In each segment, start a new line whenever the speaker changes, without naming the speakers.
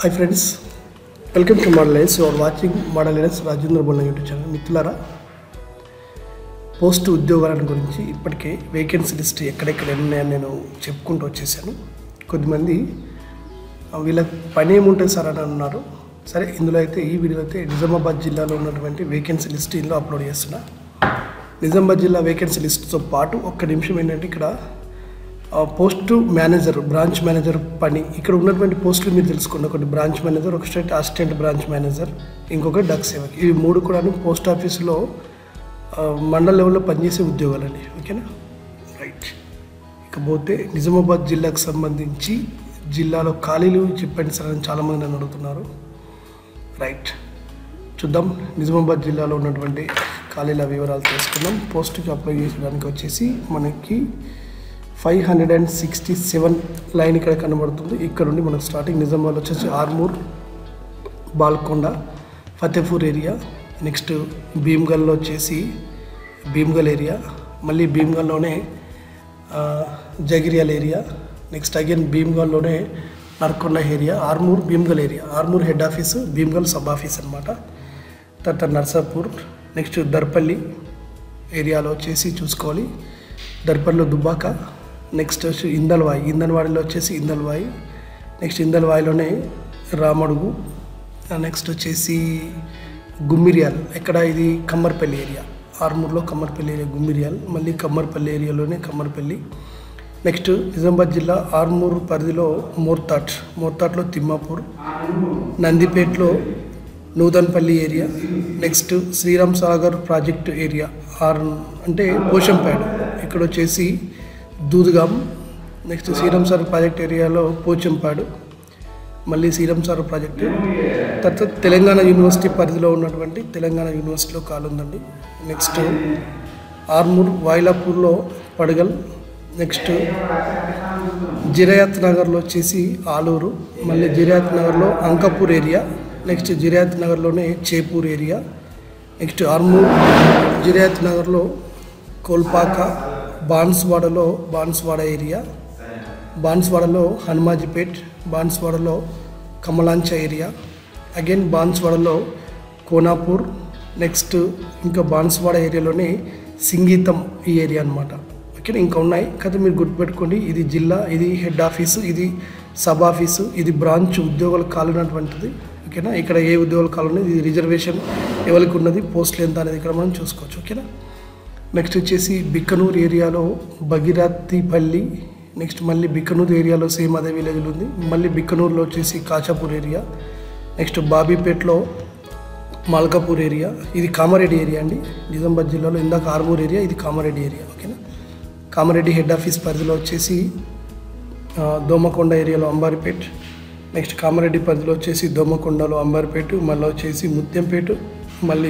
hi friends welcome to model lines you're watching model lines Rajendra Bolla YouTube channel మిత్రులారా post ఉద్యోగాల గురించి ఇప్పటికే vacancy list ఎక్కడెక్కడ ఉన్నాయని నేను చెప్పుకుంటూ వచ్చేసాను కొద్దిమంది "ఆ, వీళ్ళకి పని ఏముంటుంది సార్ అని అన్నారు సరే ఇందులో అయితే ఈ వీడియో అయితే నిజామాబాద్ జిల్లాలో ఉన్నటువంటి వేకెన్సీ లిస్ట్ ఇందులో అప్లోడ్ చేస్తున్నా నిజామాబాద్ జిల్లా వేకెన్సీ లిస్ట్తో పాటు ఒక్క నిమిషం ఏంటంటే ఇక్కడ ఆ, పోస్ట్ మేనేజర్ బ్రాంచ్ మేనేజర్ పని ఇక్కడ ఉన్నటువంటి పోస్టులు మీరు తెలుసుకోండి ఒకటి బ్రాంచ్ మేనేజర్ ఒక స్టేట్ అసిస్టెంట్ బ్రాంచ్ మేనేజర్ ఇంకొకటి డక్ సేవక్ ఇవి మూడు కూడా పోస్ట్ ఆఫీసులో ఆ, మండల లెవెల్లో పనిచేసే ఉద్యోగాలండి ఓకేనా రైట్ ఇకపోతే నిజామాబాద్ జిల్లాకు సంబంధించి జిల్లాలో ఖాళీలు చెప్పండి సార్ అని చాలామంది నన్ను అడుగుతున్నారు రైట్ చూద్దాం నిజామాబాద్ జిల్లాలో ఉన్నటువంటి ఖాళీల వివరాలు తెలుసుకుందాం పోస్ట్కి అప్లై చేసడానికి వచ్చేసి మనకి five hundred and sixty seven line ఇక్కడ కనబడుతుంది ఇక్కడ నుండి మనకు స్టార్టింగ్ నిజామాబాద్ వచ్చేసి ఆర్మూర్ బాల్కొండ ఫతేపూర్ ఏరియా నెక్స్ట్ భీమ్గల్లో వచ్చేసి భీమ్గల్ ఏరియా మళ్ళీ భీమ్గల్లోనే ఆ, జగిరియాల్ ఏరియా నెక్స్ట్ అగైన్ భీమ్గల్లోనే Narkonda area Armoor Bheemgal area Armoor head office Bheemgal sub office అనమాట తర్వాత నర్సాపూర్ నెక్స్ట్ దర్పల్లి ఏరియాలో వచ్చేసి చూసుకోవాలి దర్పల్లిలో దుబ్బాక నెక్స్ట్ వచ్చి ఇందల్వాయి ఇందల్వాడిలో వచ్చేసి ఇందల్వాయి నెక్స్ట్ ఇందల్వాయిలోనే రామడుగు నెక్స్ట్ వచ్చేసి గుమ్మిరియాల్ ఎక్కడ ఇది కమ్మర్పల్లి ఏరియా ఆర్మూర్లో కమ్మర్పల్లి ఏరియా గుమ్మిరియాల్ మళ్ళీ కమ్మర్పల్లి ఏరియాలోనే కమ్మర్పల్లి నెక్స్ట్ నిజామాబాద్ జిల్లా ఆర్మూర్ పరిధిలో మోర్తాట్ మోర్తాట్లో తిమ్మాపూర్ నందిపేట్లో Nuthanpally area next Sriram Sagar project area ఆర్ అంటే పోషంపేట ఇక్కడ వచ్చేసి దూదుగాం నెక్స్ట్ శ్రీరామ్ సాగర్ ప్రాజెక్ట్ ఏరియాలో పోచంపాడు మళ్ళీ శ్రీరామ్ సాగర్ ప్రాజెక్టు తర్వాత తెలంగాణ యూనివర్సిటీ పరిధిలో ఉన్నటువంటి తెలంగాణ యూనివర్సిటీలో కాలు ఉందండి నెక్స్ట్ ఆర్మూర్ వాయిలాపూర్లో పడగల్ నెక్స్ట్ జిరాయత్ నగర్లో వచ్చేసి ఆలూరు మళ్ళీ జిరాయత్ నగర్లో అంకపూర్ ఏరియా నెక్స్ట్ జిరాయత్ నగర్లోనే చేపూర్ ఏరియా నెక్స్ట్ ఆర్మూర్ జిరాయత్ నగర్లో కోల్పాక బాన్స్వాడలో బాన్స్వాడ ఏరియా బాన్స్వాడలో హనుమాజిపేట్ బాన్స్వాడలో కమలాంచ ఏరియా అగైన్ బాన్స్వాడలో కోనాపూర్ నెక్స్ట్ ఇంకా బాన్స్వాడ ఏరియాలోనే సింగీతం ఈ ఏరియా అనమాట ఓకేనా ఇంకా ఉన్నాయి కదా మీరు గుర్తుపెట్టుకోండి ఇది జిల్లా ఇది హెడ్ ఆఫీసు ఇది సబ్ ఆఫీసు ఇది బ్రాంచ్ ఉద్యోగాలు కాలినటువంటిది ఓకేనా ఇక్కడ ఏ ఉద్యోగాలు కాలున్నాయి ఇది రిజర్వేషన్ ఎవరికి ఉన్నది పోస్టులు ఎంత అనేది ఇక్కడ మనం చూసుకోవచ్చు ఓకేనా నెక్స్ట్ వచ్చేసి బిక్కనూరు ఏరియాలో భగీరథిపల్లి నెక్స్ట్ మళ్ళీ బిక్కనూరు ఏరియాలో సేమ్ అదే విలేజ్లో ఉంది మళ్ళీ బిక్కనూరులో వచ్చేసి కాచాపూర్ ఏరియా నెక్స్ట్ బాబీపేట్లో మల్కాపూర్ ఏరియా ఇది కామారెడ్డి ఏరియా అండి నిజామాబాద్ జిల్లాలో ఇందాక ఆర్మూర్ ఏరియా ఇది కామారెడ్డి ఏరియా ఓకేనా కామారెడ్డి హెడ్ ఆఫీస్ పరిధిలో వచ్చేసి ఆ, దోమకొండ ఏరియాలో అంబారిపేట్ నెక్స్ట్ కామారెడ్డి పరిధిలో వచ్చేసి దోమకొండలో అంబారిపేట మళ్ళీ వచ్చేసి ముత్యంపేట మళ్ళీ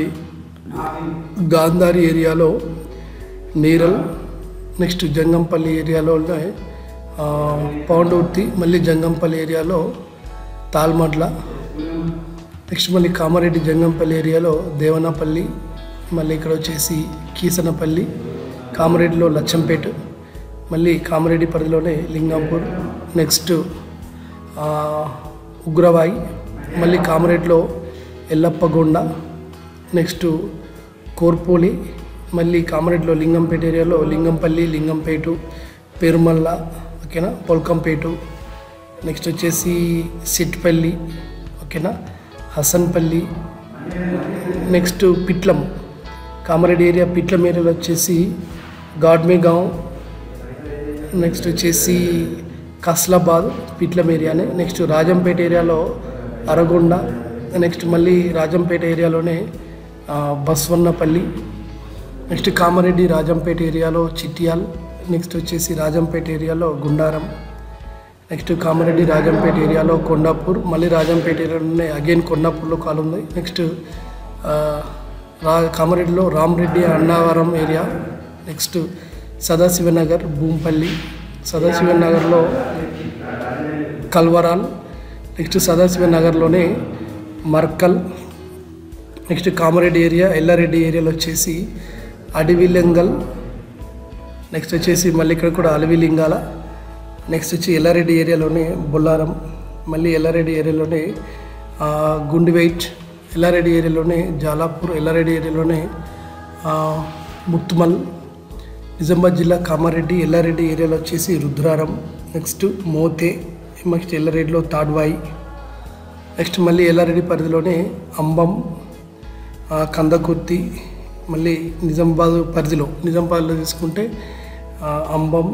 గాంధారి ఏరియాలో నీరల్ నెక్స్ట్ జంగంపల్లి ఏరియాలో ఆ, పౌండూర్తి మళ్ళీ జంగంపల్లి ఏరియాలో తాల్మడ్ల నెక్స్ట్ మళ్ళీ కామారెడ్డి జంగంపల్లి ఏరియాలో దేవనపల్లి మళ్ళీ ఇక్కడ వచ్చేసి కీసనపల్లి కామారెడ్డిలో లచ్చంపేట మళ్ళీ కామారెడ్డి పరిధిలోనే లింగంపూర్ నెక్స్ట్ ఆ, ఉగ్రవాయి మళ్ళీ కామారెడ్డిలో ఎల్లప్పగొండ నెక్స్ట్ కోర్పోలి మళ్ళీ కామారెడ్డిలో లింగంపేట ఏరియాలో లింగంపల్లి లింగంపేట పెరుమల్ల ఓకేనా పొల్కంపేట నెక్స్ట్ వచ్చేసి సిట్పల్లి ఓకేనా హసన్పల్లి నెక్స్ట్ పిట్లం కామారెడ్డి ఏరియా పిట్లం ఏరియాలో వచ్చేసి గాడ్మేగాంవ్ నెక్స్ట్ వచ్చేసి కస్లాబాద్ పిట్లం ఏరియానే నెక్స్ట్ రాజంపేట ఏరియాలో అరగొండ నెక్స్ట్ మళ్ళీ రాజంపేట ఏరియాలోనే ఆ, బస్వన్నపల్లి నెక్స్ట్ కామారెడ్డి రాజంపేట ఏరియాలో చిట్యాల్ నెక్స్ట్ వచ్చేసి రాజంపేట ఏరియాలో గుండారం నెక్స్ట్ కామారెడ్డి రాజంపేట ఏరియాలో కొండాపూర్ మళ్ళీ రాజంపేట ఏరియాలోనే అగైన్ కొండాపూర్లో కాలు ఉంది నెక్స్ట్ ఆ, రా కామారెడ్డిలో రామరెడ్డి అన్నావరం ఏరియా నెక్స్ట్ సదాశివనగర్ భూంపల్లి సదాశివనగర్లో కల్వరాల్ నెక్స్ట్ సదాశివనగర్లోనే మర్కల్ నెక్స్ట్ కామారెడ్డి ఏరియా ఎల్లారెడ్డి ఏరియాలో వచ్చేసి అడవిలింగల్ నెక్స్ట్ వచ్చేసి మళ్ళీ ఇక్కడ కూడా అలవిలింగాల నెక్స్ట్ వచ్చి ఎల్లారెడ్డి ఏరియాలోనే బొల్లారం మళ్ళీ ఎల్లారెడ్డి ఏరియాలోనే ఆ, గుండివైట్ ఎల్లారెడ్డి ఏరియాలోనే జాలాపూర్ ఎల్లారెడ్డి ఏరియాలోనే ఆ, ముత్తుమల్ నిజామాబాద్ జిల్లా కామారెడ్డి ఎల్లారెడ్డి ఏరియాలో వచ్చేసి రుద్రారం నెక్స్ట్ మోతే నెక్స్ట్ ఎల్లారెడ్డిలో తాడ్వాయి నెక్స్ట్ మళ్ళీ ఎల్లారెడ్డి పరిధిలోనే అంబం ఆ, కందకుర్తి మళ్ళీ నిజామాబాద్ పరిధిలో నిజామాబాద్లో తీసుకుంటే ఆ, అంబం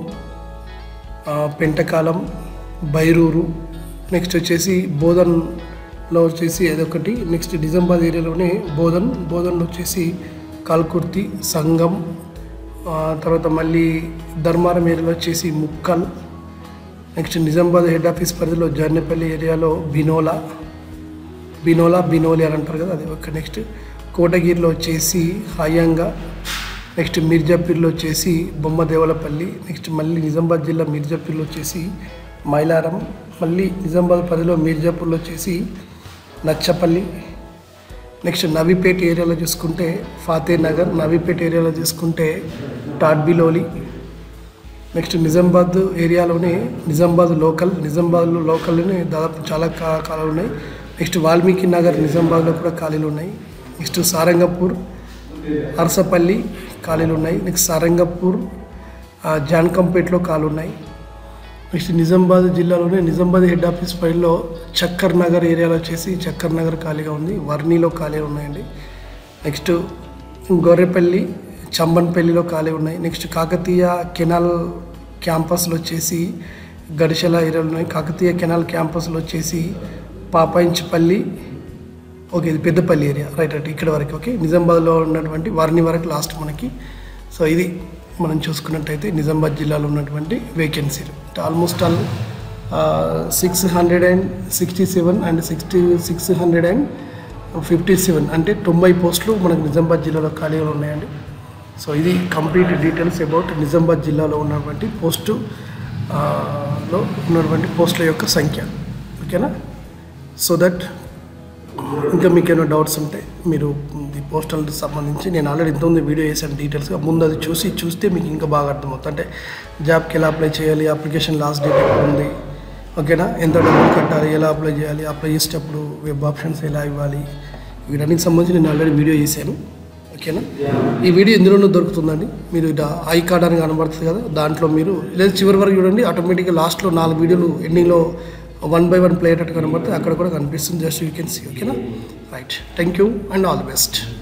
ఆ, పెంటకాలం బైరూరు నెక్స్ట్ వచ్చేసి బోధన్లో వచ్చేసి అదొకటి నెక్స్ట్ నిజామాబాద్ ఏరియాలోనే బోధన్ బోధన్లో వచ్చేసి కాల్కుర్తి సంగం ఆ, తర్వాత మళ్ళీ ధర్మారం ఏరియాలో వచ్చేసి Mukkal next Nizamabad head office పరిధిలో జర్నేపల్లి ఏరియాలో బినోలా బినోలా బినోలి అని అంటారు కదా అది ఒక నెక్స్ట్ కోటగిరిలో వచ్చేసి హాయంగా నెక్స్ట్ మిర్జాపూర్లో వచ్చేసి బొమ్మదేవలపల్లి నెక్స్ట్ మళ్ళీ నిజామాబాద్ జిల్లా మిర్జాపూర్లో వచ్చేసి మైలారం మళ్ళీ నిజామాబాద్ పరిధిలో మిర్జాపూర్లో వచ్చేసి నచ్చపల్లి నెక్స్ట్ నవీపేట్ ఏరియాలో చూసుకుంటే ఫాతే నగర్ నవీపేట్ ఏరియాలో చూసుకుంటే టాడ్బిలోలి నెక్స్ట్ నిజామాబాద్ ఏరియాలోనే నిజామాబాద్ లోకల్ నిజామాబాద్లో లోకల్లోనే దాదాపు చాలా కా- ఖాళీలు ఉన్నాయి నెక్స్ట్ వాల్మీకి నగర్ నిజామాబాద్లో కూడా ఖాళీలు ఉన్నాయి నెక్స్ట్ సారంగపూర్ అరసపల్లి ఖాళీలు ఉన్నాయి నెక్స్ట్ సారంగపూర్ ఆ, జాన్కంపేట్లో ఖాళీ ఉన్నాయి నెక్స్ట్ నిజామాబాద్ జిల్లాలోనే నిజామాబాద్ హెడ్ ఆఫీస్ ఫైల్లో చక్కర్ నగర్ ఏరియాలో వచ్చేసి చక్కర్ నగర్ ఖాళీగా ఉంది వర్ణిలో ఖాళీ ఉన్నాయండి నెక్స్ట్ గొర్రెపల్లి చంబన్పల్లిలో ఖాళీ ఉన్నాయి నెక్స్ట్ కాకతీయ కెనాల్ క్యాంపస్లో వచ్చేసి గడిశల ఏరియాలో ఉన్నాయి కాకతీయ కెనాల్ క్యాంపస్లో వచ్చేసి పాపాయించిపల్లి ఓకే ఇది పెద్దపల్లి ఏరియా రైట్ రైట్ ఇక్కడ వరకు ఓకే నిజామాబాద్లో ఉన్నటువంటి వారిని వరకు లాస్ట్ మనకి సో ఇది మనం చూసుకున్నట్టయితే నిజామాబాద్ జిల్లాలో ఉన్నటువంటి వేకెన్సీలు almost all six hundred and sixty seven and sixty six hundred and fifty seven అంటే తొంభై పోస్టులు మనకు నిజామాబాద్ జిల్లాలో ఖాళీగా ఉన్నాయండి సో ఇది కంప్లీట్ డీటెయిల్స్ అబౌట్ నిజామాబాద్ జిల్లాలో ఉన్నటువంటి పోస్టు ఆ, లో ఉన్నటువంటి పోస్టుల యొక్క సంఖ్య ఓకేనా సో దట్ ఇంకా మీకు ఏమైనా డౌట్స్ ఉంటే మీరు ఈ పోస్టల్ సంబంధించి నేను ఆల్రెడీ ఇంతకుముందు వీడియో చేశాను డీటెయిల్స్గా ముందు అది చూసి చూస్తే మీకు ఇంకా బాగా అర్థమవుతుంది అంటే జాబ్కి ఎలా అప్లై చేయాలి అప్లికేషన్ లాస్ట్ డేట్ ఎప్పుడు ఉంది ఓకేనా ఎంత డబ్బులు కట్టాలి ఎలా అప్లై చేయాలి అప్లై చేసేటప్పుడు వెబ్ ఆప్షన్స్ ఎలా ఇవ్వాలి వీటన్నిటికి సంబంధించి నేను ఆల్రెడీ వీడియో చేశాను ఓకేనా ఈ వీడియో ఇందులోనూ దొరుకుతుందండి మీరు ఇట ఐ కార్డ్ అని కనబడుతుంది కదా దాంట్లో మీరు లేదా చివరి వరకు చూడండి ఆటోమేటిక్గా లాస్ట్లో నాలుగు వీడియోలు ఎండింగ్లో వన్ బై వన్ ప్లే అయ్యేటట్టు కనబడితే అక్కడ కూడా కనిపిస్తుంది జస్ట్ యూ కెన్ సీ ఓకేనా right thank you and all the best